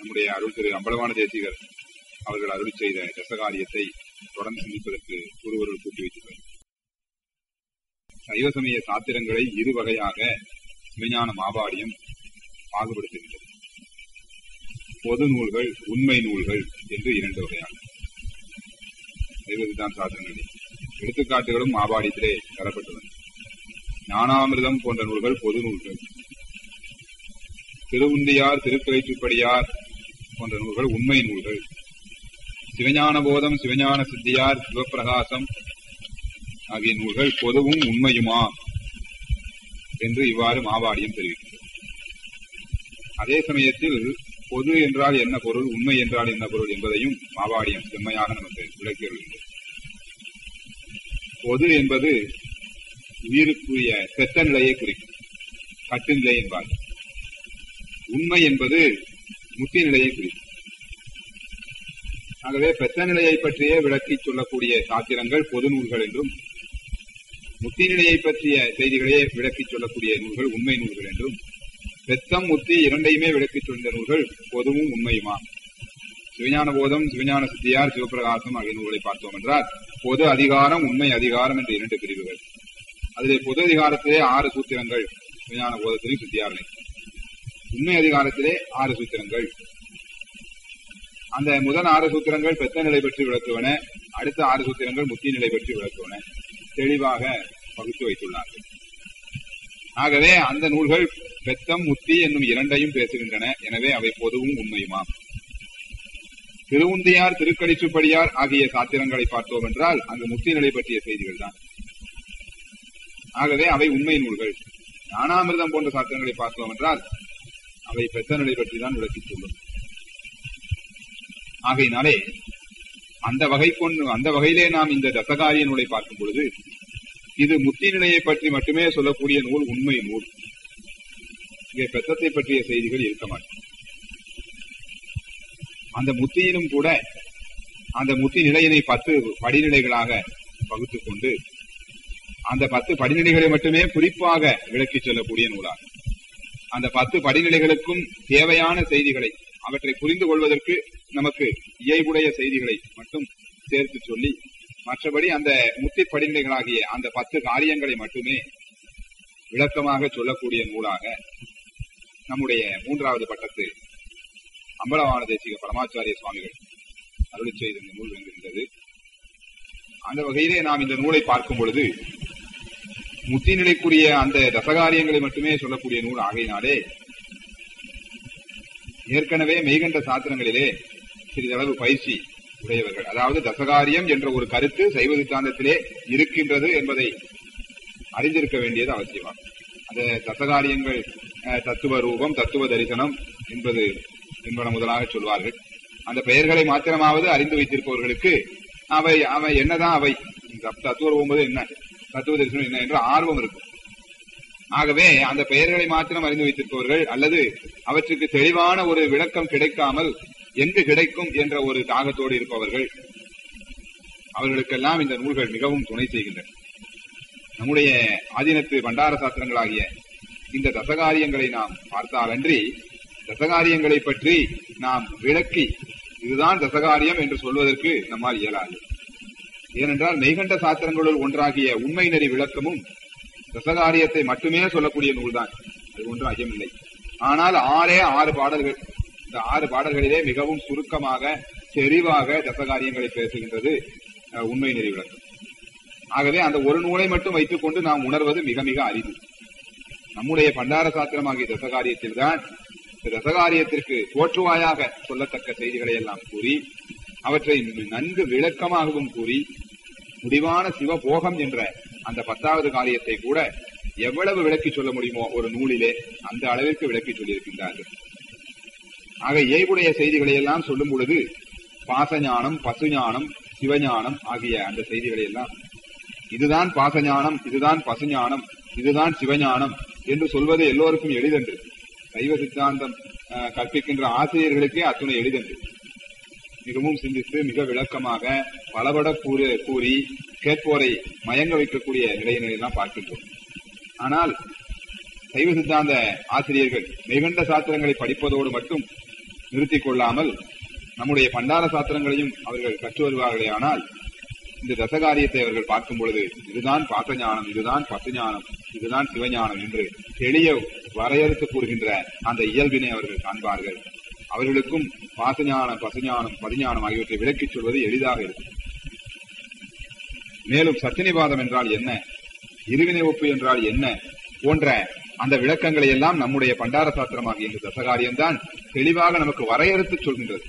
நம்முடைய அருள் திரு அம்பலவான தேசிகர் அவர்கள் அருள் செய்த தசகாரியத்தை தொடர்ந்து சிந்திப்பதற்கு ஒருவர்கள் கூட்டி வைத்துள்ளனர் சைவ சமய சாத்திரங்களை இரு வகையாக சிவஞான மாபாடியம் பாகுபடுத்துகின்றது பொது நூல்கள் உண்மை நூல்கள் என்று இரண்டு வகையாக சைவசித்தான் சாத்திரங்களில் எடுத்துக்காட்டுகளும் மாபாடியத்திலே தரப்பட்டுள்ளன ஞானாமிர்தம் போன்ற நூல்கள் பொது நூல்கள் திருவுந்தியார் திருக்கலைச்சுப்படியார் போன்ற நூல்கள் உண்மை நூல்கள் சிவஞான போதம் சிவஞான சித்தியார் சிவப்பிரகாசம் ஆகிய நூல்கள் பொதுவும் உண்மையுமா என்று இவ்வாறு மாவாடியம் தெரிவிக்கிறது அதே சமயத்தில் பொது என்றால் என்ன பொருள் உண்மை என்றால் என்ன பொருள் என்பதையும் மாவாடியம் செம்மையாக நமக்கு விளக்கி வருகின்றது பொது என்பது உயிருக்குரிய செத்த நிலையை குறிக்கும் கட்டு நிலை என்பார் உண்மை என்பது முக்கிய நிலையை குறிக்கும் ஆகவே பெத்த நிலையை பற்றிய விளக்கி சொல்லக்கூடிய சாத்திரங்கள் பொது நூல்கள் என்றும் முத்தி நிலையை பற்றிய செய்திகளையே விளக்கி சொல்லக்கூடிய நூல்கள் உண்மை நூல்கள் என்றும் பெத்தம் முத்தி இரண்டையுமே விளக்கி சொல்ந்த நூல்கள் பொதுவும் உண்மையுமா சிவஞான போதம் சிவஞான சித்தியார் சிவபிரகாசம் ஆகிய நூல்களை பார்த்தோம் என்றால் பொது அதிகாரம் உண்மை அதிகாரம் என்ற இரண்டு பிரிவுகள் அதிலே பொது அதிகாரத்திலே ஆறு சூத்திரங்கள் சிவஞான போதத்திலும் சித்தியாரிலே உண்மை அதிகாரத்திலே ஆறு சூத்திரங்கள் அந்த முதல் ஆறு சூத்திரங்கள் பெத்த நிலை பற்றி விளக்குவன அடுத்த ஆறு சூத்திரங்கள் முத்தி நிலை பற்றி விளக்குவன தெளிவாக பகுத்து வைத்துள்ளார்கள் ஆகவே அந்த நூல்கள் பெத்தம் முத்தி என்னும் இரண்டையும் பேசுகின்றன எனவே அவை பொதுவும் உண்மையுமாம் திருவுந்தியார் திருக்கடிச்சுப்படியார் ஆகிய சாத்திரங்களை பார்த்தோம் என்றால் அங்கு முத்தி நிலை பற்றிய செய்திகள் தான் ஆகவே அவை உண்மை நூல்கள் ஞானாமிர்தம் போன்ற சாத்திரங்களை பார்த்தோம் என்றால் அவை பெத்த நிலை பற்றி தான் விளக்கிச் சொல்லும் ஆகையினாலே அந்த வகை கொண்டு அந்த வகையிலே நாம் இந்த தசகாரிய நூலை பார்க்கும் பொழுது இது முத்தி நிலையை பற்றி மட்டுமே சொல்லக்கூடிய நூல் உண்மை நூல் இங்கே பெத்தத்தை பற்றிய செய்திகள் இருக்க மாட்டேன் அந்த முத்தியிலும் கூட அந்த முத்தி நிலையினை பத்து படிநிலைகளாக பகுத்துக் கொண்டு அந்த பத்து படிநிலைகளை மட்டுமே குறிப்பாக விளக்கிச் சொல்லக்கூடிய நூலாகும் அந்த பத்து படிநிலைகளுக்கும் தேவையான செய்திகளை அவற்றை புரிந்து கொள்வதற்கு நமக்கு இயல்புடைய செய்திகளை மட்டும் சேர்த்து சொல்லி மற்றபடி அந்த முத்தி படிநிலைகளாகிய அந்த பத்து காரியங்களை மட்டுமே விளக்கமாக சொல்லக்கூடிய நூலாக நம்முடைய மூன்றாவது பட்டத்து அம்பலவான தேசிக பரமாச்சாரிய சுவாமிகள் அருளி செய்த இந்த நூல் விளங்குகின்றது அந்த வகையிலே நாம் இந்த நூலை பார்க்கும் பொழுது முத்தி நிலைக்குரிய அந்த தசகாரியங்களை மட்டுமே சொல்லக்கூடிய நூல் ஆகையினாலே ஏற்கனவே மெய்கண்ட சாத்திரங்களிலே சிறிதளவு பயிற்சி உடையவர்கள் அதாவது தசகாரியம் என்ற ஒரு கருத்து சைவ சித்தாந்தத்திலே இருக்கின்றது என்பதை அறிந்திருக்க வேண்டியது அவசியமாகும் அந்த தசகாரியங்கள் தத்துவ ரூபம் தத்துவ தரிசனம் என்பது என்பன முதலாக சொல்வார்கள் அந்த பெயர்களை மாத்திரமாவது அறிந்து வைத்திருப்பவர்களுக்கு அவை அவை என்னதான் அவை தத்துவ ரூபம் என்ன தத்துவ தரிசனம் என்ன என்ற ஆர்வம் இருக்கும் ஆகவே அந்த பெயர்களை மாத்திரம் அறிந்து வைத்திருப்பவர்கள் அல்லது அவற்றுக்கு தெளிவான ஒரு விளக்கம் கிடைக்காமல் எங்கு கிடைக்கும் என்ற ஒரு தாகத்தோடு இருப்பவர்கள் அவர்களுக்கெல்லாம் இந்த நூல்கள் மிகவும் துணை செய்கின்றன நம்முடைய ஆதீனத்து பண்டார சாஸ்திரங்களாகிய இந்த தசகாரியங்களை நாம் பார்த்தாலன்றி தசகாரியங்களை பற்றி நாம் விளக்கி இதுதான் தசகாரியம் என்று சொல்வதற்கு நம்மால் இயலாது ஏனென்றால் மெய்கண்ட சாத்திரங்களுள் ஒன்றாகிய உண்மை நெறி விளக்கமும் தசகாரியத்தை மட்டுமே சொல்லக்கூடிய நூல்தான் அது ஒன்றும் ஐயமில்லை ஆனால் ஆறே ஆறு பாடல்கள் இந்த ஆறு பாடல்களிலே மிகவும் சுருக்கமாக செறிவாக தசகாரியங்களை பேசுகின்றது உண்மை நெறி விளக்கம் ஆகவே அந்த ஒரு நூலை மட்டும் வைத்துக் கொண்டு நாம் உணர்வது மிக மிக அரிது நம்முடைய பண்டார சாத்திரமாகிய தசகாரியத்தில் தான் தசகாரியத்திற்கு தோற்றுவாயாக சொல்லத்தக்க செய்திகளை எல்லாம் கூறி அவற்றை நன்கு விளக்கமாகவும் கூறி முடிவான சிவபோகம் என்ற அந்த பத்தாவது காரியத்தை கூட எவ்வளவு விளக்கி சொல்ல முடியுமோ ஒரு நூலிலே அந்த அளவிற்கு விளக்கி சொல்லியிருக்கின்றார்கள் ஆக இயல்புடைய செய்திகளை எல்லாம் சொல்லும் பொழுது பாசஞானம் பசுஞானம் சிவஞானம் ஆகிய அந்த செய்திகளை எல்லாம் இதுதான் பாசஞானம் இதுதான் பசுஞானம் இதுதான் சிவஞானம் என்று சொல்வது எல்லோருக்கும் எளிதன்று சைவ சித்தாந்தம் கற்பிக்கின்ற ஆசிரியர்களுக்கே அத்துணை எளிதன்று மிகவும் சிந்தித்து மிக விளக்கமாக பலபட கூறு கூறி கேட்போரை மயங்க வைக்கக்கூடிய நிலையினை எல்லாம் பார்க்கின்றோம் ஆனால் சைவ சித்தாந்த ஆசிரியர்கள் மெய்கண்ட சாத்திரங்களை படிப்பதோடு மட்டும் நிறுத்திக் கொள்ளாமல் நம்முடைய பண்டார சாத்திரங்களையும் அவர்கள் கற்று வருவார்களே ஆனால் இந்த தசகாரியத்தை அவர்கள் பார்க்கும் பொழுது இதுதான் பாசஞானம் இதுதான் பசுஞானம் இதுதான் சிவஞானம் என்று எளிய வரையறுத்து கூறுகின்ற அந்த இயல்பினை அவர்கள் காண்பார்கள் அவர்களுக்கும் பாசஞானம் பசுஞானம் பதிஞானம் ஆகியவற்றை விளக்கிச் சொல்வது எளிதாக இருக்கும் மேலும் சத்தினிவாதம் என்றால் என்ன இருவினை ஒப்பு என்றால் என்ன போன்ற அந்த விளக்கங்களை எல்லாம் நம்முடைய பண்டார சாத்திரமாகிய இந்த தசகாரியம்தான் தெளிவாக நமக்கு வரையறுத்து சொல்கின்றது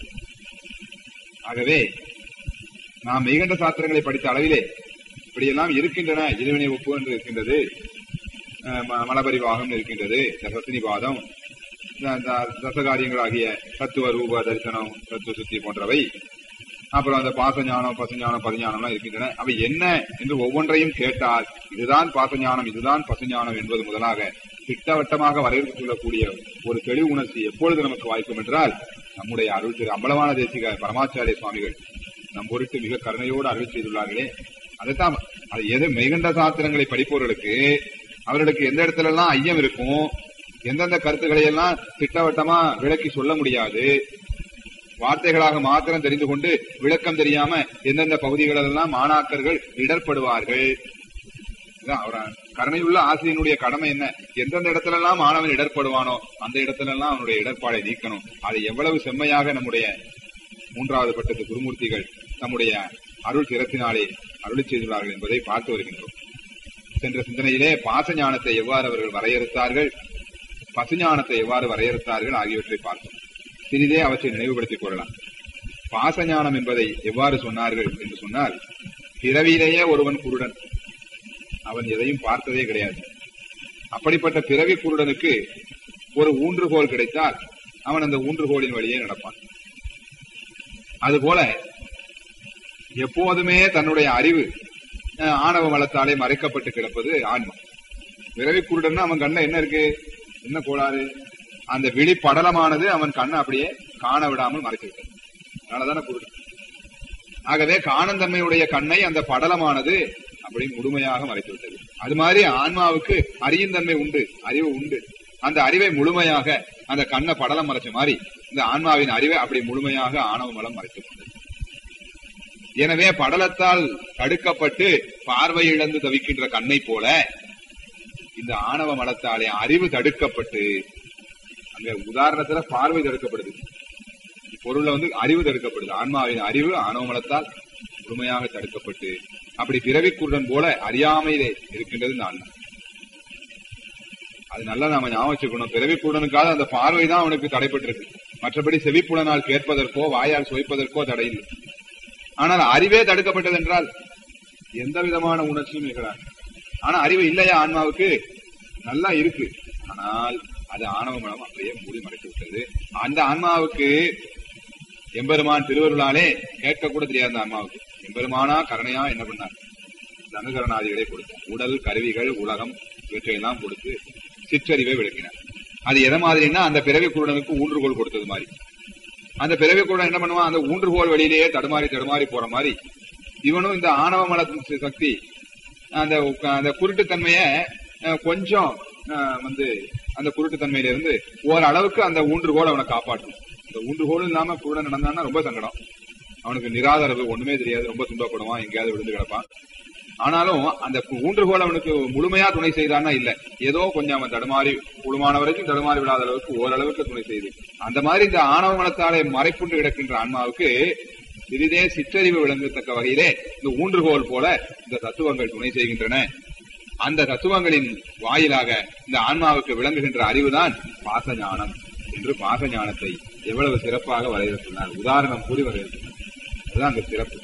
ஆகவே நாம் மெய்கண்ட சாஸ்திரங்களை படித்த அளவிலே இப்படியெல்லாம் இருக்கின்றன இருவினை ஒப்பு என்று இருக்கின்றது அஹ் ம- மலபரிவாகம் இருக்கின்றது சத்தினிவாதம் த- த- தசகாரியங்களாகிய தத்துவ ரூப தரிசனம் தத்துவ சுத்தி போன்றவை அப்புறம் அந்த பாசஞானம் பசுஞானம் பதிஞானம்லாம் இருக்கின்றன அவை என்ன என்று ஒவ்வொன்றையும் கேட்டால் இதுதான் பாசஞானம் இதுதான் பசுஞானம் என்பது முதலாக திட்டவட்டமாக வரையறுத்து சொல்லக்கூடிய ஒரு தெளிவு உணர்ச்சி எப்பொழுது நமக்கு வாய்க்கும் என்றால் நம்முடைய அருள் திரு அம்பலமான தேசிக பரமாச்சாரிய சுவாமிகள் நம் பொருட்டு மிக கருணையோடு அருள் செய்துள்ளார்களே அதைத்தான் அது எது மெய்கண்ட சாஸ்திரங்களை படிப்பவர்களுக்கு அவர்களுக்கு எந்த இடத்துல எல்லாம் ஐயம் இருக்கும் எந்தெந்த கருத்துக்களை எல்லாம் திட்டவட்டமா விளக்கி சொல்ல முடியாது வார்த்தைகளாக மாத்திரம் தெரிந்து கொண்டு விளக்கம் தெரியாம எந்தெந்த பகுதிகளெல்லாம் மாணாக்கர்கள் இடர்படுவார்கள் இதான் அவர் கருணையுள்ள ஆசிரியனுடைய கடமை என்ன எந்தெந்த இடத்துல எல்லாம் மாணவன் இடர்படுவானோ அந்த இடத்துல எல்லாம் அவனுடைய இடர்பாடை நீக்கணும் அதை எவ்வளவு செம்மையாக நம்முடைய மூன்றாவது பட்டத்து குருமூர்த்திகள் நம்முடைய அருள் திறத்தினாலே அருளி செய்துள்ளார்கள் என்பதை பார்த்து வருகின்றோம் சென்ற சிந்தனையிலே பாச ஞானத்தை எவ்வாறு அவர்கள் வரையறுத்தார்கள் பசுஞானத்தை எவ்வாறு வரையறுத்தார்கள் ஆகியவற்றை பார்த்தோம் சிறிதே அவற்றை நினைவுபடுத்திக் கொள்ளலாம் பாசஞானம் என்பதை எவ்வாறு சொன்னார்கள் என்று சொன்னால் பிறவியிலேயே ஒருவன் குருடன் அவன் எதையும் பார்த்ததே கிடையாது அப்படிப்பட்ட பிறவி குருடனுக்கு ஒரு ஊன்றுகோல் கிடைத்தால் அவன் அந்த ஊன்றுகோலின் வழியே நடப்பான் அதுபோல எப்போதுமே தன்னுடைய அறிவு அஹ், ஆணவ மலத்தாலே மறைக்கப்பட்டு கிடப்பது ஆன்மா பிறவி குருடன்னா அவன் கண்ணுல என்ன இருக்கு என்ன கோளாறு அந்த விழி படலமானது அவன் கண்ணை அப்படியே காண விடாமல் மறைத்து விட்டது அதனாலதானே குருடன் ஆகவே காணந்தன்மையுடைய கண்ணை அந்த படலமானது அப்படி முழுமையாக மறைத்து விட்டது அது மாதிரி ஆன்மாவுக்கு அறியும் தன்மை உண்டு அறிவு உண்டு அந்த அறிவை முழுமையாக அந்த கண்ணை படலம் மறைச்ச மாதிரி இந்த ஆன்மாவின் அறிவை அப்படி முழுமையாக ஆணவ மலம் மறைத்து கொண்டது எனவே படலத்தால் தடுக்கப்பட்டு பார்வை இழந்து தவிக்கின்ற கண்ணை போல இந்த ஆணவ மலத்தாலே அறிவு தடுக்கப்பட்டு அங்க உதாரணத்துல பார்வை தடுக்கப்படுது பொருள்ல வந்து அறிவு தடுக்கப்படுது ஆன்மாவின் அறிவு ஆணவ மலத்தால் முழுமையாக தடுக்கப்பட்டு அப்படி பிறவி குருடன் போல அறியாமையிலே இருக்கின்றது இந்த ஆன்மா அது நல்லா நாம ஞாபகம் வச்சுக்கணும் பிறவி குருடனுக்காக அந்த பார்வை தான் அவனுக்கு தடைப்பட்டிருக்கு மற்றபடி செவிப்புலனால் கேட்பதற்கோ வாயால் சுவைப்பதற்கோ தடை இல்லை ஆனால் அறிவே தடுக்கப்பட்டது என்றால் எந்த விதமான உணர்ச்சியும் நிகழாது ஆனா அறிவு இல்லையா ஆன்மாவுக்கு நல்லா இருக்கு ஆனால் அது ஆணவ மனம் அப்படியே மூடி மறைத்து விட்டது அந்த ஆன்மாவுக்கு எம்பெருமான் திருவருளாலே கேட்க கூட தெரியாது அந்த ஆன்மாவுக்கு எம்பெருமானா கருணையா என்ன பண்ணார் தனுகரணாதிகளை கொடுத்தார் உடல் கருவிகள் உலகம் இவற்றையெல்லாம் கொடுத்து சிற்றறிவை விளக்கினார் அது எதை மாதிரின்னா அந்த பிறவி குருடனுக்கு ஊன்றுகோல் கொடுத்தது மாதிரி அந்த பிறவி குருடன் என்ன பண்ணுவான் அந்த ஊன்றுகோல் வழியிலேயே தடுமாறி தடுமாறி போற மாதிரி இவனும் இந்த ஆணவ மல சக்தி அந்த அந்த குருட்டுத்தன்மைய அஹ், கொஞ்சம் அஹ், வந்து அந்த குருட்டுத்தன்மையில இருந்து ஓரளவுக்கு அந்த ஊன்றுகோல் அவனை காப்பாற்றும் இந்த ஊன்றுகோல் இல்லாம குருடன் நடந்தான்னா ரொம்ப சங்கடம் அவனுக்கு நிராதரவு ஒண்ணுமே தெரியாது ரொம்ப துன்பப்படுவான் எங்கேயாவது விழுந்து கிடப்பான் ஆனாலும் அந்த கு- ஊன்றுகோல் அவனுக்கு முழுமையா துணை செய்தான்னா இல்ல ஏதோ கொஞ்சம் அவன் தடுமாறி குழுமான வரைக்கும் தடுமாறி விடாத அளவுக்கு ஓரளவுக்கு துணை செய்து அந்த மாதிரி இந்த ஆணவ மனத்தாலே மறைப்புண்டு கிடக்கின்ற ஆன்மாவுக்கு சிறிதே சிற்றறிவு விளங்கத்தக்க வகையிலே இந்த ஊன்றுகோல் போல இந்த தத்துவங்கள் துணை செய்கின்றன அந்த தத்துவங்களின் வாயிலாக இந்த ஆன்மாவுக்கு விளங்குகின்ற அறிவுதான் பாசஞானம் என்று பாசஞானத்தை எவ்வளவு சிறப்பாக வரையறுத்துள்ளார் உதாரணம் கூறி வரையறுத்துள்ளார் அதுதான் அந்த சிறப்பு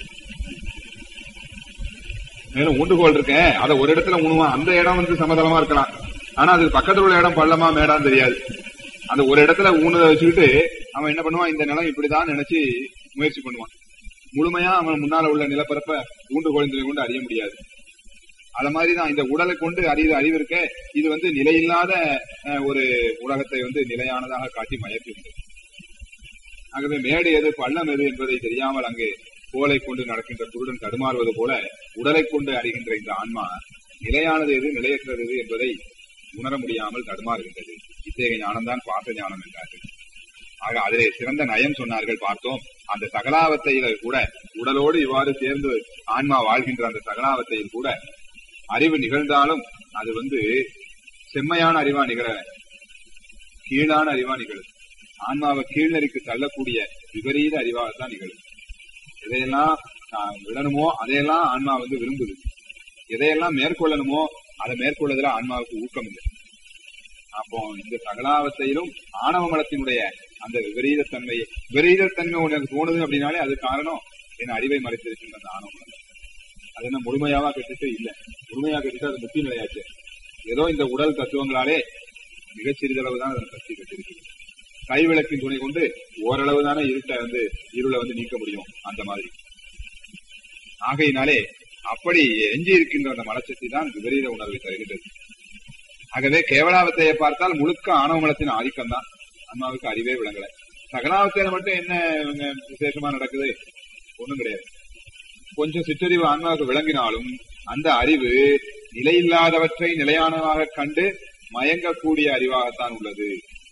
மேலும் ஊண்டுகோல் இருக்க அதை ஒரு இடத்துல உணுவான் அந்த இடம் வந்து சமதளமா இருக்கலாம் ஆனா அதுக்கு பக்கத்துல உள்ள இடம் பள்ளமா மேடான்னு தெரியாது அந்த ஒரு இடத்துல ஊனதை வச்சுக்கிட்டு அவன் என்ன பண்ணுவான் இந்த நிலம் இப்படிதான் நினைச்சு முயற்சி பண்ணுவான் முழுமையா அவன் முன்னால உள்ள நிலப்பரப்ப ஊண்டுகோலின் கொண்டு அறிய முடியாது அத மாதிரிதான் இந்த உடலை கொண்டு அறிவு அறிவு இருக்க இது வந்து நிலையில்லாத அஹ், ஒரு உலகத்தை வந்து நிலையானதாக காட்டி மயக்குகின்றது ஆகவே மேடு எது பள்ளம் எது என்பதை தெரியாமல் அங்கே கோலை கொண்டு நடக்கின்ற குருடன் தடுமாறுவது போல உடலை கொண்டு அறிகின்ற இந்த ஆன்மா நிலையானது எது நிலையற்றது எது என்பதை உணர முடியாமல் தடுமாறுகின்றது இத்தகைய ஞானம்தான் பாச ஞானம் என்றார்கள் ஆக அதிலே சிறந்த நயம் சொன்னார்கள் பார்த்தோம் அந்த சகலாவத்தையில கூட உடலோடு இவ்வாறு சேர்ந்து ஆன்மா வாழ்கின்ற அந்த சகலாவத்தையில் கூட அறிவு நிகழ்ந்தாலும் அது வந்து செம்மையான அறிவா நிகழ கீழான அறிவா நிகழும் ஆன்மாவை கீழ்நெறிக்கு தள்ளக்கூடிய விபரீத அறிவாகத்தான் நிகழும் எதையெல்லாம் நான் விடணுமோ அதையெல்லாம் ஆன்மா வந்து விரும்புது எதையெல்லாம் மேற்கொள்ளணுமோ அதை மேற்கொள்ளுதல ஆன்மாவுக்கு ஊக்கம் இல்லை அப்போ இந்த சகலாவத்தையிலும் ஆணவ மலத்தினுடைய அந்த விபரீத தன்மையை விபரீத தன்மை உனக்கு தோணுது அப்படின்னாலே அது காரணம் என் அறிவை மறைத்திருக்கின்ற அந்த ஆணவ மலம் அது என்ன முழுமையாவா கட்டிட்டு இல்ல முழுமையா கட்டிட்டு அது முக்கிய நிலையாச்சு ஏதோ இந்த உடல் தத்துவங்களாலே மிகச் சிறிதளவு தான் அதன் சக்தி கட்டிருக்கிறது கைவிளக்கின் துணை கொண்டு ஓரளவு தானே இருட்டை வந்து இருளை வந்து நீக்க முடியும் அந்த மாதிரி ஆகையினாலே அப்படி எஞ்சி இருக்கின்ற அந்த மலச்சக்தி தான் விபரீத உணர்வை தருகின்றது ஆகவே கேவலாவத்தையை பார்த்தால் முழுக்க ஆணவ மலத்தின் ஆதிக்கம் தான் அம்மாவுக்கு அறிவே விளங்கல சகலாவத்தையில மட்டும் என்ன இவங்க விசேஷமா நடக்குது ஒண்ணும் கிடையாது கொஞ்சம் சிற்றறிவு ஆன்மாவுக்கு விளங்கினாலும் அந்த அறிவு நிலையில்லாதவற்றை நிலையானதாக கண்டு மயங்கக்கூடிய அறிவாகத்தான் உள்ளது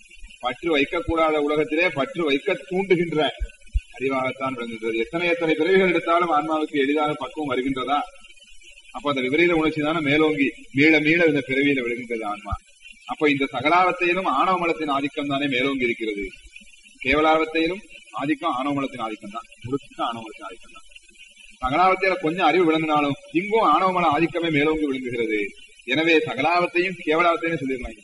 பற்று வைக்கக்கூடாத உலகத்திலே பற்று வைக்க தூண்டுகின்ற அறிவாகத்தான் விளங்குகிறது எத்தனை எத்தனை பிறவிகள் எடுத்தாலும் ஆன்மாவுக்கு எளிதாக பக்குவம் வருகின்றதா அப்ப அந்த விபரீத உணர்ச்சி தானே மேலோங்கி மீள மீள இந்த பிறவியில விழுகின்றது ஆன்மா அப்ப இந்த சகலாவத்தையிலும் ஆணவ மலத்தின் ஆதிக்கம் தானே மேலோங்கி இருக்கிறது கேவலாவத்தையிலும் ஆதிக்கம் ஆணவ மலத்தின் ஆதிக்கம் தான் முழுக்க ஆணவ மலத்தின் ஆதிக்கம் தான் சகலாவத்தையில கொஞ்சம் அறிவு விளங்கினாலும் இங்கும் ஆணவ மல ஆதிக்கமே மேலோங்கி விளங்குகிறது எனவே சகலாவத்தையும் கேவலாவத்தையும் சொல்லிடலாம்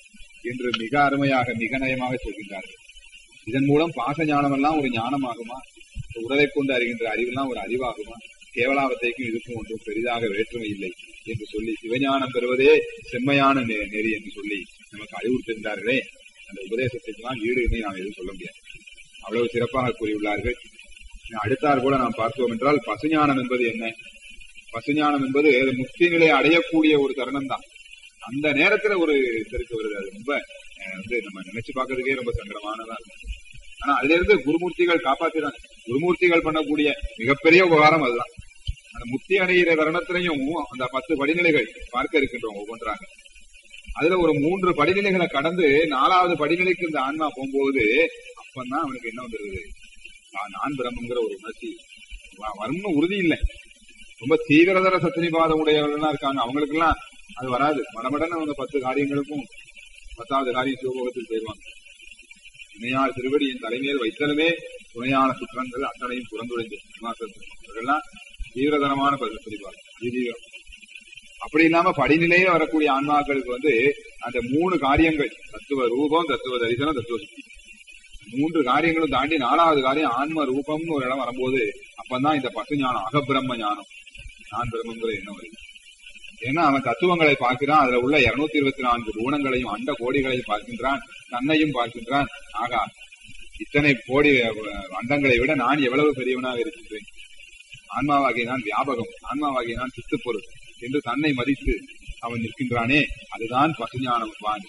என்று மிக அருமையாக மிக நயமாக சொல்கின்றார்கள் இதன் மூலம் பாச ஞானம் எல்லாம் ஒரு ஞானமாகுமா இந்த உடலை கொண்டு அறிகின்ற அறிவெல்லாம் ஒரு அறிவாகுமா கேவலாவத்தைக்கும் இதுக்கும் ஒன்றும் பெரிதாக வேற்றுமை இல்லை என்று சொல்லி சிவஞானம் பெறுவதே செம்மையான நெ- நெறி என்று சொல்லி நமக்கு அறிவுறுத்துகின்றார்களே அந்த உபதேசத்துக்கெல்லாம் ஈடு இணை நாம் எதுவும் சொல்ல முடியாது அவ்வளவு சிறப்பாக கூறியுள்ளார்கள் அடுத்தார் கூட நாம் பார்த்தோம் என்றால் பசுஞானம் என்பது என்ன பசுஞானம் என்பது அது முக்தி நிலையை அடையக்கூடிய ஒரு தருணம் தான் அந்த நேரத்துல ஒரு தெருக்கு வருது அது ரொம்ப அஹ், வந்து நம்ம நினைச்சு பார்க்கறதுக்கே ரொம்ப சங்கடமானதா இருக்கும் ஆனா அதுல இருந்து குருமூர்த்திகள் காப்பாத்திறாங்க குருமூர்த்திகள் பண்ணக்கூடிய மிகப்பெரிய உபகாரம் அதுதான் அந்த முக்தி அடைகிற தருணத்திலையும் அந்த பத்து படிநிலைகள் பார்க்க இருக்கின்றோம் ஒவ்வொன்றாக அதுல ஒரு மூன்று படிநிலைகளை கடந்து நாலாவது படிநிலைக்கு இந்த ஆன்மா போகும்போது அப்பதான் அவனுக்கு என்ன வந்துருது நான் நான் பிரம்மங்கிற ஒரு உணர்ச்சி வ- வரும்னு உறுதி இல்லை ரொம்ப தீவிரதர சத்தினிபாதம் உடையவர்கள்லாம் இருக்காங்க அவங்களுக்கு எல்லாம் அது வராது மடமடன்னு அவங்க பத்து காரியங்களுக்கும் பத்தாவது காரியம் சிவபோகத்தில் செய்வாங்க இணையார் திருவடியின் தலைமையில் வைத்தலுமே துணையான குற்றங்கள் அத்தனையும் புறந்துழைந்து இவர்கள்லாம் தீவிரதரமான சத்தினிபாதம் அதிதீவிரம் அப்படி இல்லாம படிநிலையே வரக்கூடிய ஆன்மாக்களுக்கு வந்து அந்த மூணு காரியங்கள் தத்துவ ரூபம் தத்துவ தரிசனம் தத்துவ சுத்தி மூன்று காரியங்களும் தாண்டி நாலாவது காரியம் ஆன்ம ரூபம்னு ஒரு இடம் வரும்போது அப்பதான் இந்த பசு ஞானம் அகபிரம்ம ஞானம் நான் பிரம்மங்கிற எண்ணம் வருது ஏன்னா அவன் தத்துவங்களை பார்க்கிறான் அதுல உள்ள இருநூத்தி இருபத்தி நான்கு குணங்களையும் அண்ட கோடிகளையும் பார்க்கின்றான் தன்னையும் பார்க்கின்றான் ஆகா இத்தனை கோடி அஹ், அண்டங்களை விட நான் எவ்வளவு பெரியவனாக இருக்கின்றேன் ஆன்மாவாகிய நான் வியாபகம் ஆன்மாவாகிய நான் சித்துப்பொருள் என்று தன்னை மதித்து அவன் நிற்கின்றானே அதுதான் பசுஞானம் வான்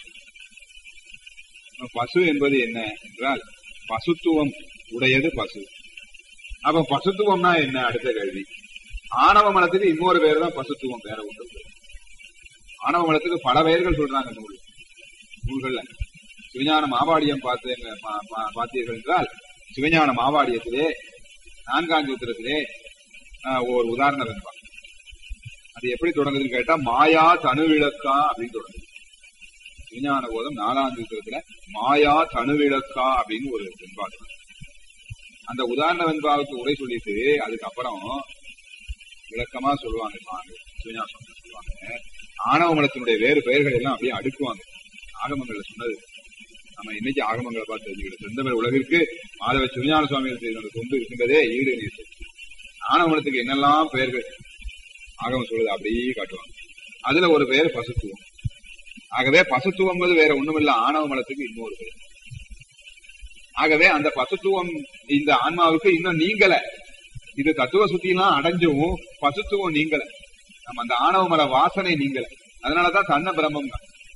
பசு என்பது என்ன என்றால் பசுத்துவம் உடையது பசு அப்ப பசுத்துவம்னா என்ன அடுத்த கேள்வி ஆணவ மலத்துக்கு இன்னொரு பேர் தான் பசுத்துவம் வேற ஒன்று இல்லை. ஆணவ மலத்துக்கு பல பெயர்கள் சொல்றாங்க நூல் நூல்கள்ல சிவஞான மாவாடியம் பார்த்து பா- பா- பார்த்தீர்கள் என்றால் சிவஞான மாவாடியத்திலே நான்காம் சூத்திரத்திலே ஆஹ், ஒரு உதாரணம் என்பார் அது எப்படி தொடங்குதுன்னு கேட்டா மாயா தனுவிளக்கா அப்படின்னு தொடங்குது விஞ்ஞான போதம் நாலாம் சூத்திரத்துல மாயா தனுவிளக்கா அப்படின்னு ஒரு வெண்பாடு அந்த உதாரண வெண்பாவுக்கு உரை சொல்லிட்டு அதுக்கப்புறம் விளக்கமா சொல்லுவாங்க வாங்க சிவஞானம் சொல்லுவாங்க ஆணவ மலத்தினுடைய வேறு பெயர்கள் எல்லாம் அப்படியே அடுக்குவாங்க ஆகமங்கள்ல சொன்னது நம்ம இன்னைக்கு ஆகமங்களை பார்த்து தெரிஞ்சுக்கிட்டு செந்தமிழ் உலகிற்கு மாதவ சிவஞான சுவாமிகள் செய்த அந்த தொண்டு இருக்கின்றதே ஈடு நீர் ஆணவ மலத்துக்கு என்னெல்லாம் பெயர்கள் ஆகமம் சொல்லுது அப்படியே காட்டுவாங்க அதுல ஒரு பெயர் பசுத்துவம் ஆகவே பசுத்துவம் வேற ஒண்ணுமில்ல ஆணவ மலத்துக்கு இன்னொரு பெயர் ஆகவே அந்த பசுத்துவம் இந்த ஆன்மாவுக்கு இன்னும் நீங்கல இது தத்துவ சுத்தியெல்லாம் அடைஞ்சும் பசுத்துவம் நீங்கல நம்ம அந்த ஆணவ மல வாசனை நீங்கல அதனாலதான் தன்ன பிரம்மம்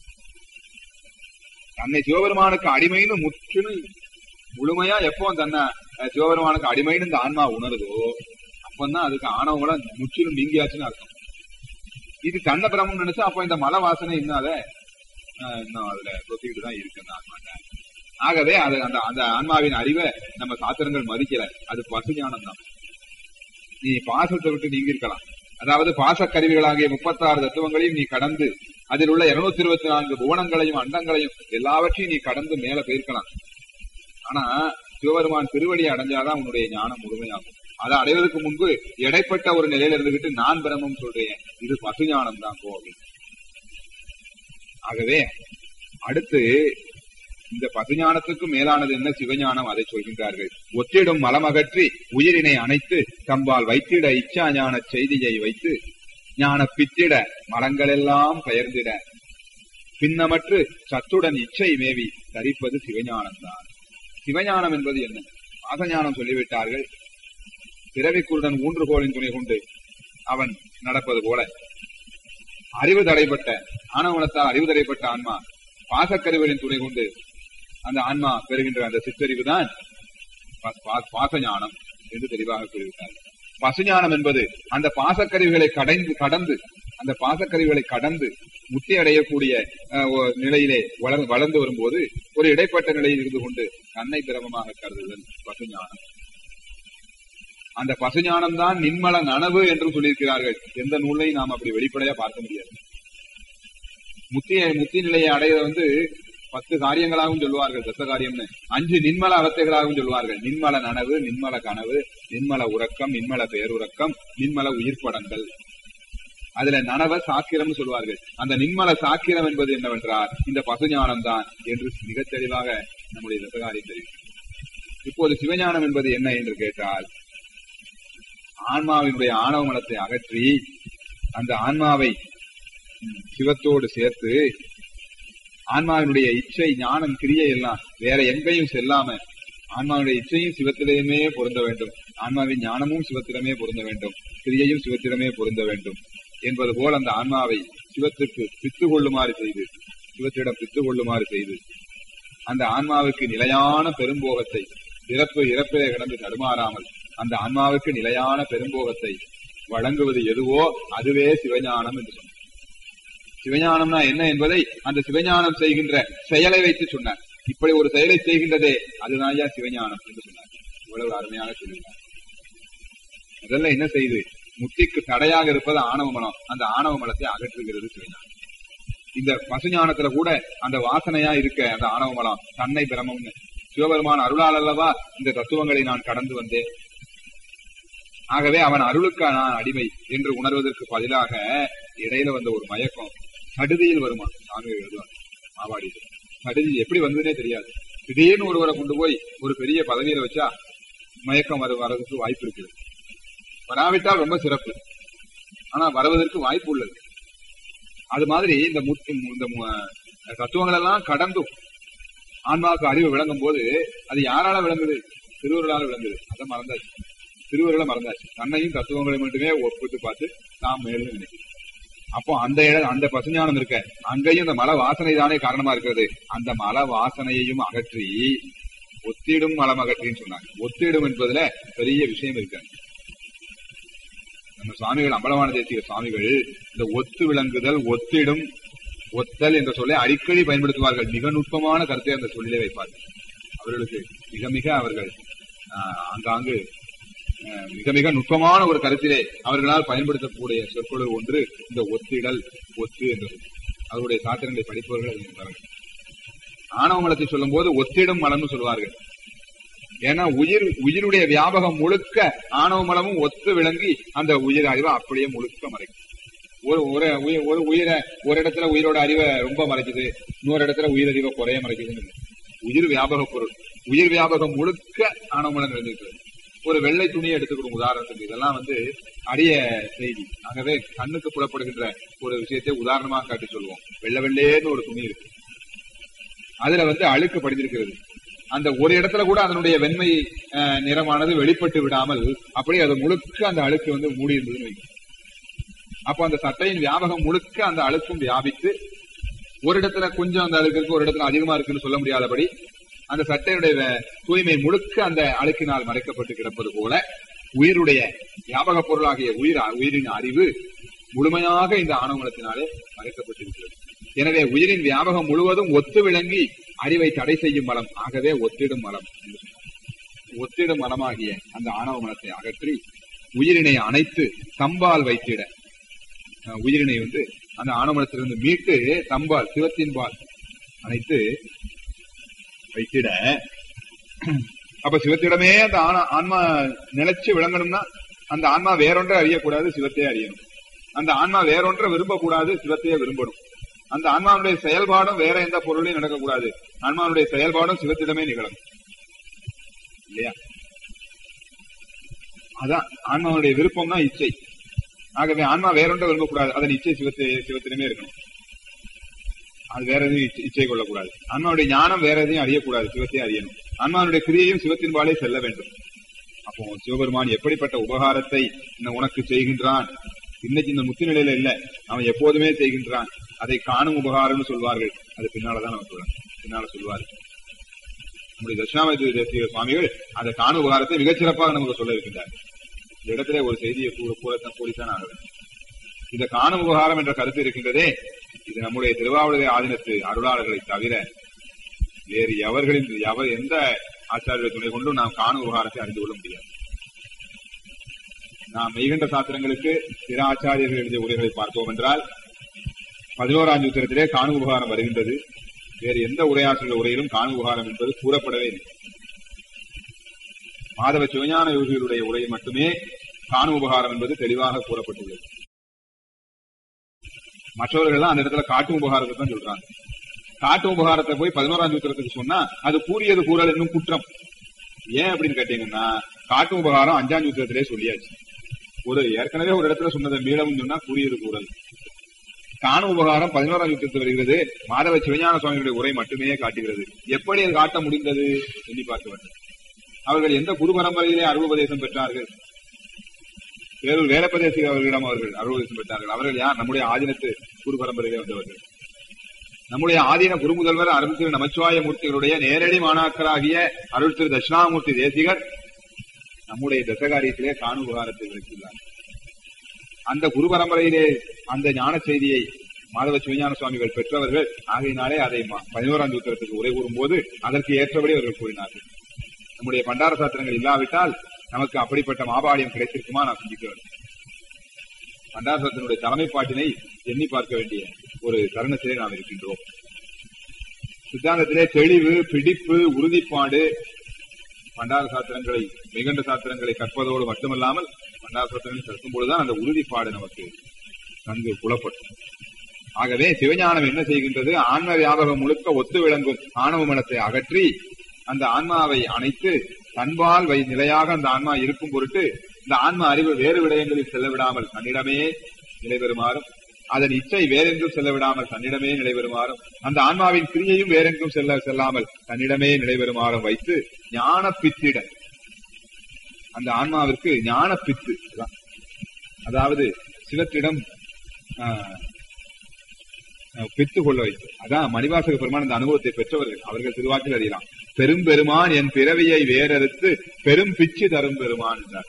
தன்னை சிவபெருமானுக்கு அடிமைன்னு முற்றிலும் முழுமையா எப்போ தன்னை அஹ், சிவபெருமானுக்கு அடிமைன்னு இந்த ஆன்மா உணருதோ அப்பதான் அதுக்கு ஆணவ மலம் முற்றிலும் நீங்கியாச்சுன்னு அர்த்தம் இது தன்ன பிரம்மம் நினைச்சா அப்ப இந்த மல வாசனை இன்னும் அதை அஹ், இன்னும் அதுல தொத்திக்கிட்டு தான் இருக்கு அந்த ஆன்மாட்ட ஆகவே அது அந்த அந்த ஆன்மாவின் அறிவை நம்ம சாத்திரங்கள் மதிக்கல அது பசுஞானம் தான் நீ பாசத்தை விட்டு நீங்கி இருக்கலாம் அதாவது பாசக்கருவிகளாகிய முப்பத்தாறு தத்துவங்களையும் நீ கடந்து அதில் உள்ள இருநூத்தி இருபத்தி நான்கு புவனங்களையும் அண்டங்களையும் எல்லாவற்றையும் நீ கடந்து மேல போயிருக்கலாம் ஆனா சிவபெருமான் திருவடி அடைஞ்சாதான் உன்னுடைய ஞானம் முழுமையாகும் அதை அடைவதற்கு முன்பு இடைப்பட்ட ஒரு நிலையில இருந்துகிட்டு நான் பிரம்மம் சொல்றேன் இது பசு ஞானம் தான் போ அப்படின்னு. ஆகவே அடுத்து இந்த பசுஞானத்துக்கும் மேலானது என்ன சிவஞானம் அதை சொல்கின்றார்கள் ஒத்திடும் மலமகற்றி உயிரினை அணைத்து தம்பால் வைத்திட இச்சா ஞான செய்தியை வைத்து ஞான பித்திட மலங்களெல்லாம் பெயர்ந்திட பின்னமற்று சத்துடன் இச்சை மேவி தரிப்பது சிவஞானம்தான் சிவஞானம் என்பது என்ன பாசஞானம் சொல்லிவிட்டார்கள் பிறவிக்குருடன் ஊன்றுகோலின் துணை கொண்டு அவன் நடப்பது போல அறிவு தடைப்பட்ட ஆணவனத்தால் அறிவு தடைப்பட்ட ஆன்மா பாசக்கருவிகளின் துணை கொண்டு அந்த ஆன்மா பெறுகின்ற அந்த சிற்றறிவு தான் பாசஞானம் என்று தெளிவாக கூறிவிட்டார்கள் பசுஞானம் என்பது அந்த பாசக்கருவிகளை கடைந்து கடந்து அந்த பாசக்கருவிகளை கடந்து முத்தி அடையக்கூடிய அஹ், ஒரு நிலையிலே வளர் வளர்ந்து வரும்போது ஒரு இடைப்பட்ட நிலையில் இருந்து கொண்டு தன்னை பிரமமாக கருதுதல் பசுஞானம் அந்த பசுஞானம் தான் நின்மல நனவு என்று சொல்லியிருக்கிறார்கள் எந்த நூலையும் நாம் அப்படி வெளிப்படையா பார்க்க முடியாது முத்திய முத்தி நிலையை அடைய வந்து பத்து காரியங்களாகவும் சொல்லுவார்கள் தச காரியம்னு அஞ்சு நின்மல அவத்தைகளாகவும் சொல்லுவார்கள் நின்மல நனவு நின்மல கனவு நின்மல உறக்கம் நின்மல பேருறக்கம் நின்மல உயிர்ப்படங்கள் அதுல நனவ சாக்கிரம்னு சொல்லுவார்கள் அந்த நின்மல சாக்கிரம் என்பது என்னவென்றால் இந்த பசுஞானம் தான் என்று மிகத் தெளிவாக நம்முடைய தசகாரியம் தெரிவிக்கும் இப்போது சிவஞானம் என்பது என்ன என்று கேட்டால் ஆன்மாவினுடைய ஆணவ மலத்தை அகற்றி அந்த ஆன்மாவை ம், சிவத்தோடு சேர்த்து ஆன்மாவினுடைய இச்சை ஞானம் கிரியை எல்லாம் வேற எங்கேயும் செல்லாம ஆன்மாவுடைய இச்சையும் சிவத்திலேயுமே பொருந்த வேண்டும் ஆன்மாவின் ஞானமும் சிவத்திடமே பொருந்த வேண்டும் கிரியையும் சிவத்திடமே பொருந்த வேண்டும் என்பது போல் அந்த ஆன்மாவை சிவத்துக்கு பித்து கொள்ளுமாறு செய்து சிவத்திடம் பித்து கொள்ளுமாறு செய்து அந்த ஆன்மாவுக்கு நிலையான பெரும்போகத்தை பிறப்பு இறப்பிலே கிடந்து தடுமாறாமல் அந்த ஆன்மாவுக்கு நிலையான பெரும்போகத்தை வழங்குவது எதுவோ அதுவே சிவஞானம் என்று சொன்னார் சிவஞானம்னா என்ன என்பதை அந்த சிவஞானம் செய்கின்ற செயலை வைத்து சொன்னார் இப்படி ஒரு செயலை செய்கின்றதே அதுதான் ஐயா சிவஞானம் என்று சொன்னார் இவ்வளவு அருமையாக சொல்லினார் முதல்ல என்ன செய்து முத்திக்கு தடையாக இருப்பது ஆணவ மலம் அந்த ஆணவ மலத்தை அகற்றுகிறது சிவஞானம் இந்த பசுஞானத்துல கூட அந்த வாசனையா இருக்க அந்த ஆணவ மலம் தன்னை பிரமம்னு சிவபெருமான் அருளால் அல்லவா இந்த தத்துவங்களை நான் கடந்து வந்தேன் ஆகவே அவன் அருளுக்கு நான் அடிமை என்று உணர்வதற்கு பதிலாக இடையில வந்த ஒரு மயக்கம் சடுதியில் வருமா சாமி எழுதுவாங்க மாவாடியில் சடுதி எப்படி வந்ததுனே தெரியாது திடீர்னு ஒருவரை கொண்டு போய் ஒரு பெரிய பதவியில வச்சா மயக்கம் வர வரதுக்கு வாய்ப்பு இருக்குது வராவிட்டால் ரொம்ப சிறப்பு ஆனா வருவதற்கு வாய்ப்பு உள்ளது அது மாதிரி இந்த முத்தி இந்த மு- தத்துவங்கள் எல்லாம் கடந்தும் ஆன்மாவுக்கு அறிவு விளங்கும் போது அது யாரால விளங்குது திருவருளால விளங்குது அதை மறந்தாச்சு திருவருளை மறந்தாச்சு தன்னையும் தத்துவங்களை மட்டுமே ஒப்பிட்டு பார்த்து நாம் மேலும் நினைக்கிறோம் அப்போ அந்த இட- அந்த பசுஞானம் இருக்க அங்கேயும் இந்த மல வாசனை தானே காரணமா இருக்கிறது அந்த மல வாசனையையும் அகற்றி ஒத்திடும் மலம் அகற்றின்னு சொன்னாங்க ஒத்திடும் என்பதுல பெரிய விஷயம் இருக்காங்க நம்ம சுவாமிகள் அம்பலவான தேசிய சுவாமிகள் இந்த ஒத்து விளங்குதல் ஒத்திடும் ஒத்தல் என்ற சொல்லை அடிக்கடி பயன்படுத்துவார்கள் மிக நுட்பமான கருத்தை அந்த சொல்லிலே வைப்பார்கள் அவர்களுக்கு மிக மிக அவர்கள் ஆஹ், ஆங்காங்கு ஆஹ், மிக மிக நுட்பமான ஒரு கருத்திலே அவர்களால் பயன்படுத்தக்கூடிய சொற்கள் ஒன்று இந்த ஒத்திடல் ஒத்து என்ற சொல். அவருடைய சாத்திரங்களை படிப்பவர்கள் அதை உணர்வார்கள். ஆணவ மலத்தை சொல்லும் போது ஒத்திடும் மலம்னு சொல்வார்கள் ஏன்னா உயிர் உயிருடைய வியாபகம் முழுக்க ஆணவ மலமும் ஒத்து விளங்கி அந்த உயிர் அறிவை அப்படியே முழுக்க மறைக்கும் ஒரு ஒரு உயிர் ஒரு உயிரை ஒரு இடத்துல உயிரோட அறிவை ரொம்ப மறைக்குது இன்னொரு இடத்துல உயிர் அறிவை குறைய மறைக்குதுன்னு இல்லை. உயிர் வியாபக பொருள் உயிர் வியாபகம் முழுக்க ஆணவ மலம் நிறைந்திருக்கிறது ஒரு வெள்ளை துணியை எடுத்துக்கிறோம் உதாரணத்துக்கு இதெல்லாம் வந்து அரிய செய்தி ஆகவே கண்ணுக்கு புலப்படுகின்ற ஒரு விஷயத்தை உதாரணமாக காட்டி சொல்லுவோம் வெள்ளை வெள்ளேன்னு ஒரு துணி இருக்கு அதுல வந்து அழுக்கு படிந்திருக்கிறது அந்த ஒரு இடத்துல கூட அதனுடைய வெண்மை அஹ், நிறமானது வெளிப்பட்டு விடாமல் அப்படியே அது முழுக்க அந்த அழுக்கு வந்து மூடி இருந்ததுன்னு வைங்க அப்போ அந்த சட்டையின் வியாபகம் முழுக்க அந்த அழுக்கும் வியாபித்து ஒரு இடத்துல கொஞ்சம் அந்த அழுக்கு இருக்கு ஒரு இடத்துல அதிகமா இருக்குன்னு சொல்ல முடியாதபடி அந்த சட்டையுடைய வே- தூய்மை முழுக்க அந்த அழுக்கினால் மறைக்கப்பட்டு கிடப்பது போல உயிருடைய வியாபக பொருளாகிய உயிர் உயிரின் அறிவு முழுமையாக இந்த ஆணவமலத்தினாலே மறைக்கப்பட்டிருக்கிறது எனவே உயிரின் வியாபகம் முழுவதும் ஒத்து விளங்கி அறிவை தடை செய்யும் மலம் ஆகவே ஒத்திடும் மலம் என்று சொன்னார். ஒத்திடும் மலமாகிய அந்த ஆணவ மலத்தை அகற்றி உயிரினை அணைத்து தம்பால் வைத்திட அஹ் உயிரினை வந்து அந்த ஆணவ மலத்திலிருந்து மீட்டு தம்பால் சிவத்தின் பால் அணைத்து வைத்திட அப்ப சிவத்திடமே அந்த ஆண- ஆன்மா நிலைச்சு விளங்கணும்னா அந்த ஆன்மா வேறொன்றை அறியக்கூடாது சிவத்தையே அறியணும் அந்த ஆன்மா வேறொன்றை விரும்பக்கூடாது சிவத்தையே விரும்பணும் அந்த ஆன்மாவுடைய செயல்பாடும் வேற எந்த பொருளையும் நடக்கக்கூடாது ஆன்மாவுடைய செயல்பாடும் சிவத்திடமே நிகழணும் இல்லையா அதான் ஆன்மாவுடைய விருப்பம்னா இச்சை ஆகவே ஆன்மா வேறொன்றை விரும்பக்கூடாது அதன் இச்சை சிவத்தை சிவத்திடமே இருக்கணும் அது வேற எதையும் இச்சை- இச்சை கொள்ளக்கூடாது ஆன்மாவுடைய ஞானம் வேற எதையும் அறியக்கூடாது சிவத்தையும் அறியணும் ஆன்மாவுடைய கிரியையும் சிவத்தின் பாலே செல்ல வேண்டும் அப்போ சிவபெருமான் எப்படிப்பட்ட உபகாரத்தை இந்த உனக்கு செய்கின்றான் இன்னைக்கு இந்த முத்தி நிலையில இல்ல அவன் எப்போதுமே செய்கின்றான் அதை காணும் உபகாரம்னு சொல்வார்கள் அது பின்னாலதான் நம்ம சொல்லணும் பின்னால சொல்வார்கள் நம்முடைய தட்சிணாமூர்த்தி தேசிய சுவாமிகள் அந்த காணும் உபகாரத்தை மிகச்சிறப்பாக நமக்கு சொல்ல இருக்கின்றார் இந்த இடத்துல ஒரு செய்தியை கூற கூறத்தான் கூறித்தான் ஆக வேண்டும் இந்த காணும் உபகாரம் என்ற கருத்து இருக்கின்றதே இது நம்முடைய திருவாவூரை ஆதீனத்து அருளாளர்களை தவிர வேறு எவர்களின் எவர் எந்த ஆச்சாரிய துணை கொண்டும் நாம் காணும் உபகாரத்தை அறிந்து கொள்ள முடியாது நாம் மெய்கண்ட சாத்திரங்களுக்கு பிற ஆச்சாரியர்கள் எழுதிய உரைகளை பார்த்தோம் என்றால் பதினோராம் சூத்திரத்திலே காணும் உபகாரம் வருகின்றது வேறு எந்த உரையாசிரியர் உரையிலும் காணும் உபகாரம் என்பது கூறப்படவே இல்லை மாதவ சிவஞான யோகிகளுடைய உரையில் மட்டுமே காணும் உபகாரம் என்பது தெளிவாக கூறப்பட்டுள்ளது மற்றவர்கள் அந்த இடத்துல காட்டும் உபகாரத்தை தான் சொல்றாங்க காட்டு உபகாரத்தை போய் பதினோராம் சூத்திரத்துக்கு சொன்னா அது கூறியது கூறல் என்னும் குற்றம் ஏன் அப்படின்னு கேட்டீங்கன்னா காட்டு உபகாரம் அஞ்சாம் சூத்திரத்திலே சொல்லியாச்சு ஒரு ஏற்கனவே ஒரு இடத்துல சொன்னதை மீளவும் சொன்னா கூறியது கூறல் காண உபகாரம் பதினோராம் சூத்திரத்தில் வருகிறது மாதவ சிவஞான சுவாமிகளுடைய உரை மட்டுமே காட்டுகிறது எப்படி அது காட்ட முடிந்தது எண்ணி பார்க்க வேண்டும் அவர்கள் எந்த குரு பரம்பரையிலே அருள்பதேசம் பெற்றார்கள் வேறொரு வேலப்பதேசி அவர்களிடம் அவர்கள் அருள்பதேசம் பெற்றார்கள் அவர்கள் யார் நம்முடைய ஆதீனத்து குரு பரம்பரையிலே வந்தவர்கள் நம்முடைய ஆதீன குருமுதல்வர் அருள் திரு நமச்சிவாய மூர்த்திகளுடைய நேரடி மாணாக்கராகிய அருள் திரு தட்சிணாமூர்த்தி தேசிகர் நம்முடைய தசகாரியத்திலே காணு விவகாரத்தை விளக்கியுள்ளார் அந்த குரு பரம்பரையிலே அந்த ஞான செய்தியை மாதவ சிவஞான சுவாமிகள் பெற்றவர்கள் ஆகையினாலே அதை ம- பதினோராம் சூத்திரத்துக்கு உரை கூறும்போது அதற்கு ஏற்றபடி அவர்கள் கூறினார்கள் நம்முடைய பண்டார சாத்திரங்கள் இல்லாவிட்டால் நமக்கு அப்படிப்பட்ட மாபாடியம் கிடைத்திருக்குமா நான் சிந்திக்கிறேன் பண்டார சாத்திரனுடைய தலைமை பாட்டினை எண்ணி பார்க்க வேண்டிய ஒரு தருணத்திலே நாம் இருக்கின்றோம் சித்தாந்தத்திலே தெளிவு பிடிப்பு உறுதிப்பாடு பண்டார சாத்திரங்களை மிகண்ட சாத்திரங்களை கற்பதோடு மட்டுமல்லாமல் பண்டார சாத்திரங்களை கற்கும் பொழுதுதான் அந்த உறுதிப்பாடு நமக்கு நன்கு புலப்படும் ஆகவே சிவஞானம் என்ன செய்கின்றது ஆன்ம வியாபகம் முழுக்க ஒத்து விளங்கும் ஆணவ மனத்தை அகற்றி அந்த ஆன்மாவை அணைத்து தன்பால் வை நிலையாக அந்த ஆன்மா இருக்கும் பொருட்டு இந்த ஆன்ம அறிவு வேறு விடயங்களில் செல்ல விடாமல் தன்னிடமே நிலை பெறுமாறும் அதன் இச்சை வேறெங்கும் செல்ல விடாமல் தன்னிடமே நிலை பெறுமாறும் அந்த ஆன்மாவின் கிரியையும் வேறெங்கும் செல்ல செல்லாமல் தன்னிடமே நிலை பெறுமாறும் வைத்து ஞான பித்திட அந்த ஆன்மாவிற்கு ஞான பித்து அதான். அதாவது சிவத்திடம் ஆஹ், ஆஹ், பித்து கொள்ள வைத்து அதான் மணிவாசக பெருமான் அந்த அனுபவத்தை பெற்றவர்கள் அவர்கள் திருவாக்கில் அறியலாம் பெரும் பெருமான் என் பிறவியை வேறறுத்து பெரும் பிச்சு தரும் பெருமான் என்றார்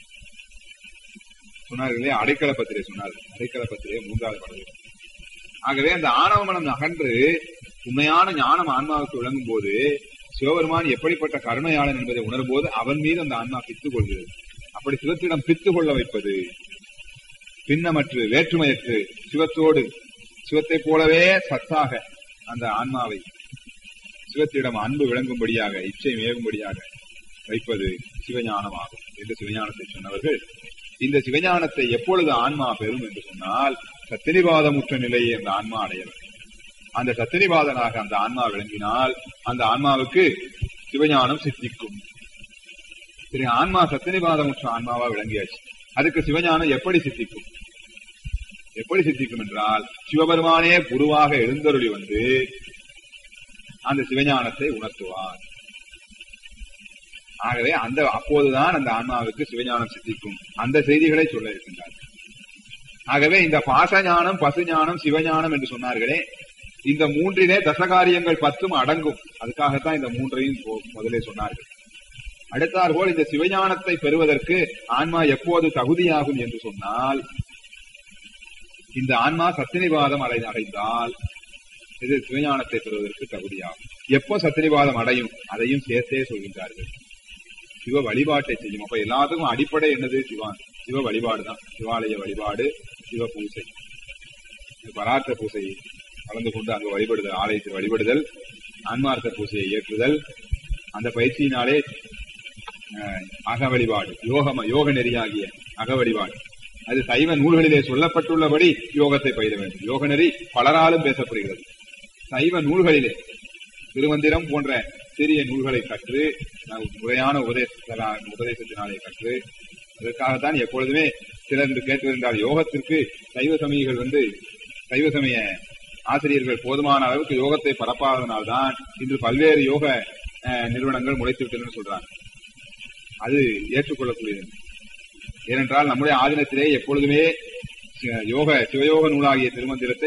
சொன்னார்களே அடைக்கல பத்திரை சொன்னார்கள் அடைக்கல பத்திரை மூன்றாவது பாடல் ஆகவே அந்த ஆணவ மனம் அகன்று உண்மையான ஞானம் ஆன்மாவுக்கு விளங்கும் போது சிவபெருமான் எப்படிப்பட்ட கருணையாளன் என்பதை உணரும் போது அவன் மீது அந்த ஆன்மா பித்து கொள்கிறது அப்படி சிவத்திடம் பித்து கொள்ள வைப்பது பின்னமற்று வேற்றுமையற்று சிவத்தோடு சிவத்தைப் போலவே சத்தாக அந்த ஆன்மாவை சிவத்திடம் அன்பு விளங்கும்படியாக இச்சை மேகும்படியாக வைப்பது சிவஞானமாகும் என்று சிவஞானத்தை சொன்னவர்கள் இந்த சிவஞானத்தை எப்பொழுது ஆன்மா பெறும் என்று சொன்னால் சத்தினிவாதமுற்ற நிலையை அந்த ஆன்மா அடையலாம் அந்த சத்தினிவாதனாக அந்த ஆன்மா விளங்கினால் அந்த ஆன்மாவுக்கு சிவஞானம் சித்திக்கும் சரி ஆன்மா சத்தினிவாதமுற்ற ஆன்மாவா விளங்கியாச்சு அதுக்கு சிவஞானம் எப்படி சித்திக்கும் எப்படி சித்திக்கும் என்றால் சிவபெருமானே குருவாக எழுந்தருளி வந்து அந்த சிவஞானத்தை உணர்த்துவார் ஆகவே அந்த அப்போதுதான் அந்த ஆன்மாவுக்கு சிவஞானம் சித்திக்கும் அந்த செய்திகளை சொல்ல இருக்கின்றார் ஆகவே இந்த பாசஞானம் பசுஞானம் சிவஞானம் என்று சொன்னார்களே இந்த மூன்றிலே தசகாரியங்கள் பத்தும் அடங்கும் அதுக்காகத்தான் இந்த மூன்றையும் போ- முதலே சொன்னார்கள் அடுத்தாற்போல் இந்த சிவஞானத்தை பெறுவதற்கு ஆன்மா எப்போது தகுதியாகும் என்று சொன்னால் இந்த ஆன்மா சத்தினிவாதம் அடை அடைந்தால் இது சிவஞானத்தை பெறுவதற்கு தகுதியாகும் எப்போ சத்திரிவாதம் அடையும் அதையும் சேர்த்தே சொல்கின்றார்கள் சிவ வழிபாட்டை செய்யும் அப்ப எல்லாத்துக்கும் அடிப்படை என்னது சிவா சிவ வழிபாடு தான் சிவாலய வழிபாடு சிவ பூசை பராத்த பூசை கலந்து கொண்டு அங்கு வழிபடுதல் ஆலயத்தில் வழிபடுதல் ஆன்மார்த்த பூசையை ஏற்றுதல் அந்த பயிற்சியினாலே அஹ், அக வழிபாடு யோகம யோக நெறியாகிய அக வழிபாடு அது சைவ நூல்களிலே சொல்லப்பட்டுள்ளபடி யோகத்தை பயிர வேண்டும் யோக நெறி பலராலும் பேசப்படுகிறது சைவ நூல்களிலே திருமந்திரம் போன்ற சிறிய நூல்களை கற்று அஹ், முறையான உபதேச உபதேசத்தினாலே கற்று அதற்காகத்தான் எப்பொழுதுமே சிலர் என்று கேட்டிருந்தால் யோகத்திற்கு சைவ சமயிகள் வந்து சைவ சமய ஆசிரியர்கள் போதுமான அளவுக்கு யோகத்தை பரப்பாததனால்தான் இன்று பல்வேறு யோக அஹ், நிறுவனங்கள் முளைத்து விட்டதுன்னு சொல்றாங்க அது ஏற்றுக்கொள்ளக்கூடியது ஏனென்றால் நம்முடைய ஆதீனத்திலே எப்பொழுதுமே சி- யோக சிவயோக நூலாகிய திருமந்திரத்தை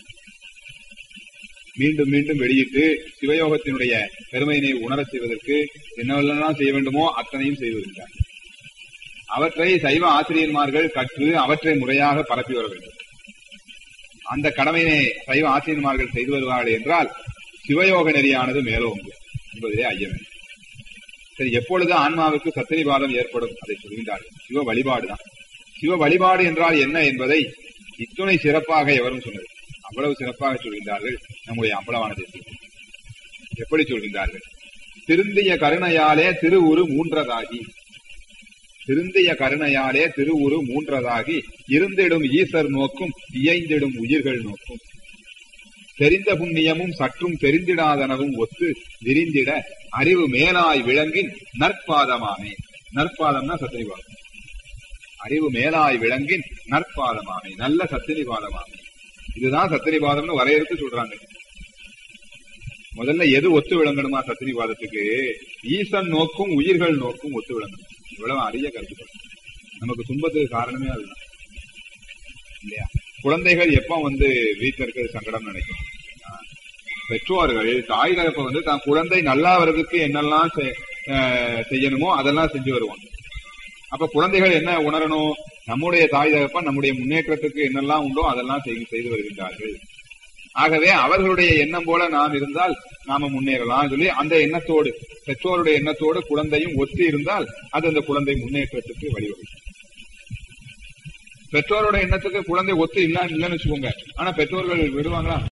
மீண்டும் மீண்டும் வெளியிட்டு சிவயோகத்தினுடைய பெருமையினை உணரச் செய்வதற்கு என்னவெல்லாம் செய்ய வேண்டுமோ அத்தனையும் செய்து வருகின்றார் அவற்றை சைவ ஆசிரியர்மார்கள் கற்று அவற்றை முறையாக பரப்பி வர வேண்டும் அந்த கடமையினை சைவ ஆசிரியர்மார்கள் செய்து வருவார்கள் என்றால் சிவயோக நெறியானது மேலோங்கும் என்பதிலே ஐயமே சரி எப்பொழுது ஆன்மாவுக்கு சத்திரிவாதம் ஏற்படும் அதை சொல்கின்றார்கள் சிவ வழிபாடுதான் சிவ வழிபாடு என்றால் என்ன என்பதை இத்துணை சிறப்பாக எவரும் சொன்னது அவ்வளவு சிறப்பாக சொல்கின்றார்கள் நம்முடைய அம்பலவான தேசியம் எப்படி சொல்கின்றார்கள் திருந்திய கருணையாலே திருவுரு மூன்றதாகி திருந்திய கருணையாலே திருவுரு மூன்றதாகி இருந்திடும் ஈசர் நோக்கும் இயைந்திடும் உயிர்கள் நோக்கும் தெரிந்த புண்ணியமும் சற்றும் தெரிந்திடாதனவும் ஒத்து விரிந்திட அறிவு மேலாய் விளங்கின் நற்பாதமாமே நற்பாதம்னா சத்திரிவாதம் அறிவு மேலாய் விளங்கின் நற்பாதமாமே நல்ல சத்திரிவாதமாமே இதுதான் சத்திரிவாதம்னு வரையறுத்து சொல்றாங்க முதல்ல எது ஒத்து விளங்கணுமா சத்திரிவாதத்துக்கு ஈசன் நோக்கும் உயிர்கள் நோக்கும் ஒத்து விளங்கணும் இவ்வளவு அரிய கருத்துக்கள் நமக்கு துன்பத்துக்கு காரணமே அதுதான் இல்லையா குழந்தைகள் எப்ப வந்து வீட்டுல இருக்கிறது சங்கடம் நினைக்கும் ஆஹ் பெற்றோர்கள் தாய் தகப்ப வந்து தான் குழந்தை நல்லா வர்றதுக்கு என்னெல்லாம் செ- ஆஹ் செய்யணுமோ அதெல்லாம் செஞ்சு வருவாங்க அப்ப குழந்தைகள் என்ன உணரணும் நம்முடைய தாய் தகப்பன் நம்முடைய முன்னேற்றத்துக்கு என்னெல்லாம் உண்டோ அதெல்லாம் செய்து செய்து வருகின்றார்கள் ஆகவே அவர்களுடைய எண்ணம் போல நாம் இருந்தால் நாம முன்னேறலாம் சொல்லி அந்த எண்ணத்தோடு பெற்றோருடைய எண்ணத்தோடு குழந்தையும் ஒத்து இருந்தால் அது அந்த குழந்தை முன்னேற்றத்துக்கு வழிவகுக்கும் பெற்றோரோட எண்ணத்துக்கு குழந்தை ஒத்து இல்ல இல்லைன்னு வச்சுக்கோங்க ஆனா பெற்றோர்கள் விடுவாங்களா